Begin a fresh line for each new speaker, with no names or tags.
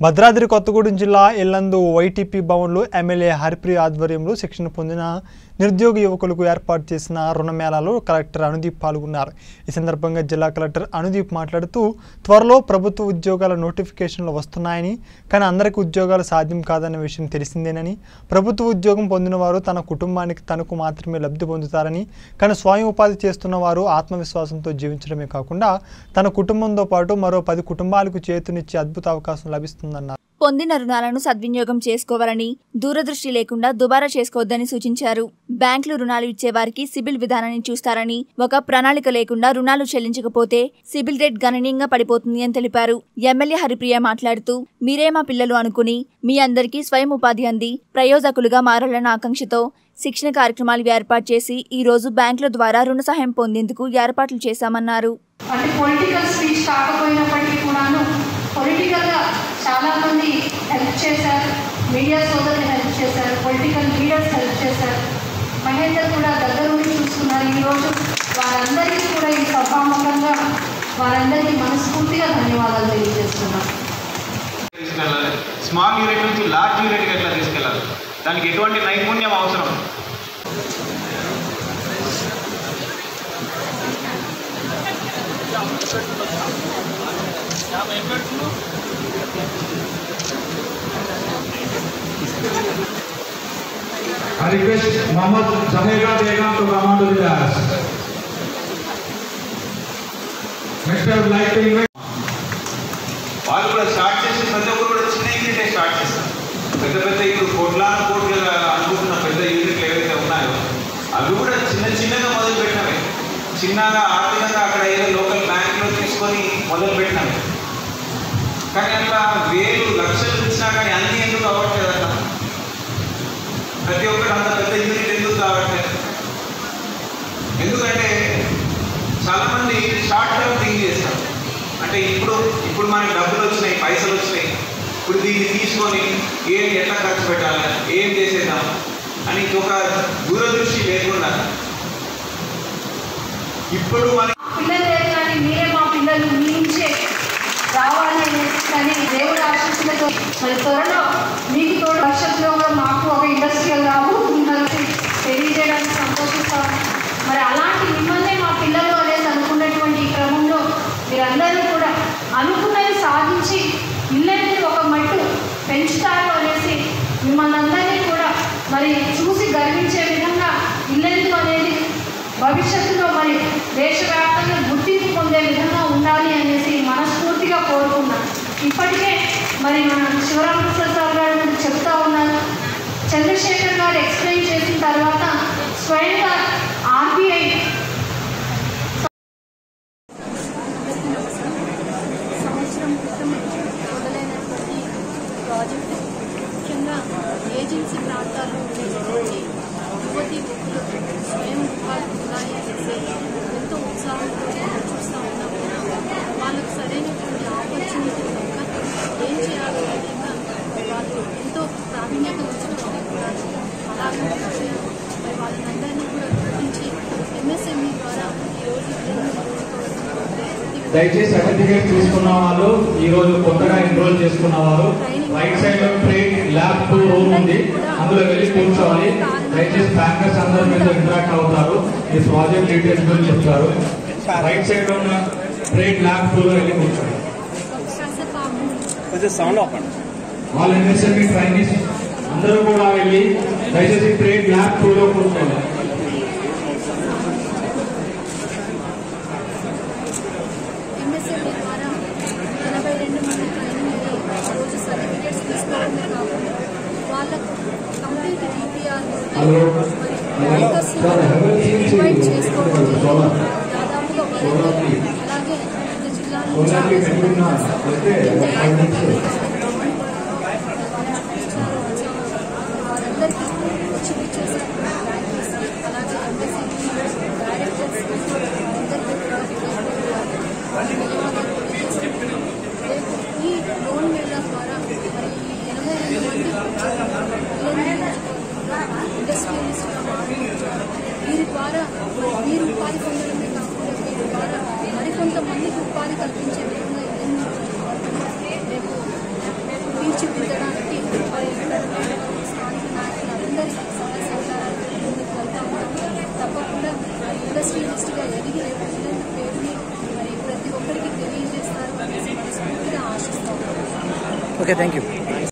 భద్రాద్రి కొత్తగూడెం జిల్లా ఇల్లందు వైటీపీ భవన్లో ఎమ్మెల్యే హరిప్రియ ఆధ్వర్యంలో శిక్షణ పొందిన నిరుద్యోగ యువకులకు ఏర్పాటు చేసిన రుణమేళాలో కలెక్టర్ అనుదీప్ పాల్గొన్నారు ఈ సందర్భంగా జిల్లా కలెక్టర్ అనుదీప్ మాట్లాడుతూ త్వరలో ప్రభుత్వ ఉద్యోగాల నోటిఫికేషన్లు వస్తున్నాయని కానీ అందరికీ ఉద్యోగాలు సాధ్యం కాదన్న విషయం తెలిసిందేనని ప్రభుత్వ ఉద్యోగం పొందిన వారు తన కుటుంబానికి తనకు మాత్రమే లబ్ధి పొందుతారని కానీ స్వయం ఉపాధి చేస్తున్న వారు ఆత్మవిశ్వాసంతో జీవించడమే కాకుండా తన కుటుంబంతో పాటు మరో పది కుటుంబాలకు చేతునిచ్చే అద్భుత అవకాశం లభిస్తుందన్నారు
పొందిన రుణాలను సద్వినియోగం చేసుకోవాలని దూరదృష్టి లేకుండా దుబారా చేసుకోవద్దని సూచించారు బ్యాంకులు రుణాలు ఇచ్చేవారికి సిబిల్ విధానాన్ని చూస్తారని ఒక ప్రణాళిక లేకుండా రుణాలు చెల్లించకపోతే సిబిల్ రేట్ గణనీయంగా పడిపోతుంది అని తెలిపారు ఎమ్మెల్యే హరిప్రియ మాట్లాడుతూ మీరే మా పిల్లలు అనుకుని మీ అందరికీ స్వయం ఉపాధి అంది ప్రయోజకులుగా మారాలన్న ఆకాంక్షతో శిక్షణ కార్యక్రమాలు ఏర్పాటు చేసి ఈ రోజు బ్యాంకుల ద్వారా రుణ సహాయం పొందేందుకు ఏర్పాట్లు చేశామన్నారు
అంటే పొలిటికల్ స్పీచ్ కాకపోయినప్పటికీ కూడాను పొలిటికల్గా చాలామంది హెల్ప్ చేశారు మీడియా సోదరులు హెల్ప్ చేశారు పొలిటికల్ లీడర్స్ హెల్ప్ చేశారు మహేందర్ కూడా దగ్గర ఉండి చూసుకున్నారు ఈరోజు వారందరికీ కూడా ఈ సభాముఖంగా వారందరికీ మనస్ఫూర్తిగా ధన్యవాదాలు తెలియజేస్తున్నాను
తీసుకెళ్ళాలి స్మాల్ యూనిట్ నుంచి లార్జ్ యూనిట్కి ఎట్లా తీసుకెళ్ళాలి దానికి ఎటువంటి నైపుణ్యం అవసరం
I request Mohammed Zamega Begum to come on to the dais. Next, I would like to invite
వాళ్ళు కూడా స్టార్ట్ చేసి ప్రతి ఒక్కరు కూడా చిన్న యూనిటే స్టార్ట్ చేస్తారు పెద్ద పెద్ద ఇప్పుడు కోట్లాను కోట్లు అనుకుంటున్న పెద్ద యూనిట్లు ఏవైతే ఉన్నాయో అవి కూడా చిన్న చిన్నగా మొదలు పెట్టినవి చిన్నగా ఆర్థికంగా అక్కడ ఏదో లోకల్ బ్యాంకులో తీసుకొని మొదలు పెట్టినవి కానీ అట్లా వేలు లక్షలు ఇచ్చినా కానీ అన్ని ఎందుకు అవ్వట్లేదు అట్లా ప్రతి ఒక్కటి అంత పెద్ద యూనిట్ ఎందుకు కావట్లేదు ఎందుకంటే చాలామంది షార్ట్ టర్మ్ థింక్ చేస్తారు అంటే ఇప్పుడు ఇప్పుడు మనకి డబ్బులు వచ్చినాయి పైసలు వచ్చినాయి ఇప్పుడు దీన్ని తీసుకొని ఏం ఎట్లా ఖర్చు పెట్టాలి ఏం చేసేద్దాం అని ఒక దూరదృష్టి లేకుండా ఇప్పుడు మన
పిల్లలు లేదు కానీ మీరే మా పిల్లలు మీ నుంచే రావాలి అనేసి కానీ దేవుడి ఆశీస్సులతో మరి త్వరలో మీకు తోడు భవిష్యత్తులో కూడా మాకు ఒక ఇండస్ట్రియల్ రాబోతుందని తెలియజేయడానికి సంతోషిస్తాం మరి అలాంటి మిమ్మల్ని మా పిల్లలు అనేది అనుకున్నటువంటి ఈ క్రమంలో మీరందరూ కూడా అనుకున్నది సాధించి ఇల్లనేది ఒక మట్టు పెంచుతారు అనేసి మిమ్మల్ని అందరినీ కూడా మరి చూసి గర్వించే విధంగా ఇల్లెందుకు అనేది భవిష్యత్తులో మరి దేశవ్యాప్తంగా గుర్తింపు పొందే విధంగా ఉండాలి అనేసి మనస్ఫూర్తిగా కోరుకున్నాను ఇప్పటికే మరి మన శివరామకృష్ణ సార్ గారు మనకు చెప్తా ఉన్నారు చంద్రశేఖర్ గారు ఎక్స్ప్లెయిన్ చేసిన తర్వాత స్వయంగా ఆర్బీఐ
సంవత్సరం క్రితం మొదలైనటువంటి ప్రాజెక్టు ముఖ్యంగా ఏజెన్సీ ప్రాంతాల్లో ఉండేటువంటి యువతి యువకులు స్వయం ఉపాధి పొందాలి అనేసి ఎంతో ఉత్సాహంతో చూస్తూ ఉన్నాము వాళ్ళకు సరైనటువంటి ఆపర్చునిటీ కనుక ఏం చేయాలో తెలియక వాళ్ళు ఎంతో ప్రావీణ్యత వచ్చినటువంటి కూడా అలాగే విషయాలు మరి వాళ్ళని అందరినీ కూడా గుర్తించి ఎంఎస్ఎంఈ ద్వారా ఈరోజు
దయచేసి సర్టిఫికేట్ తీసుకున్న వాళ్ళు ఈ రోజు కొత్తగా ఎన్రోల్ చేసుకున్న వారు రైట్ సైడ్ లో ట్రేడ్ ల్యాబ్ టూ రూమ్ ఉంది అందులో వెళ్ళి కూర్చోవాలి దయచేసి బ్యాంకర్స్ అందరూ మీతో ఇంటరాక్ట్ అవుతారు ఈ ప్రాజెక్ట్ డీటెయిల్స్ గురించి చెప్తారు రైట్ సైడ్ లో ఉన్న ట్రేడ్ ల్యాబ్ టూ లో వెళ్ళి కూర్చోండి
కాసేపు ఆ
కొంచెం సౌండ్ ఆపండి
వాళ్ళ ఎంఎస్ఎంఈ ట్రైనీస్ అందరూ కూడా వెళ్ళి దయచేసి ట్రేడ్ ల్యాబ్ టూ లో కూర్చోండి
ఎంఎస్ఎంఈ ద్వారా ఎనభై రెండు మంది ట్రైనింగ్ అయ్యి రోజు సర్టిఫికేట్స్ తీసుకోవడమే కాకుండా వాళ్ళకు complete DPR
hello
bankers invite చేసుకోవడం దాదాపుగా వాళ్ళకి అలాగే వివిధ జిల్లాల నుంచి
సోలార్కి పెట్టుకున్న అయితే ఒక ఫైవ్ మినిట్స్
వారందరికీ వచ్చి చేసే బ్యాంకర్స్ అలాగే ఎంఎస్సీ డైరెక్టర్స్ అందరికీ కూడా ధన్యవాదాలు తెలియజేస్తున్నాను. రేపు ఈ లోన్ మేళా ద్వారా మరి ఈ ఎనభై రెండు మంది ఇండస్ట్రియలిస్ట్గా మారుతున్నారు వీరి ద్వారా మరి వీరు ఉపాధి పొందడమే కాకుండా వీరి ద్వారా మరికొంతమందికి ఉపాధి కల్పించే విధంగా ఎన్నో రేపు తీర్చిదిద్దడానికి మరి ఇక్కడ ఉన్న స్థానిక నాయకులందరి సహాయ సహకారాలు ముందుకు వెళ్తా ఉంటాము తప్పకుండా ఇండస్ట్రియలిస్ట్గా ఎదిగి రేపు పిల్లల పేరుని మరి ప్రతి ఒక్కరికి తెలియజేస్తారు అనేసి మనస్ఫూర్తిగా ఆశిస్తాము
ఓకే థ్యాంక్ యూ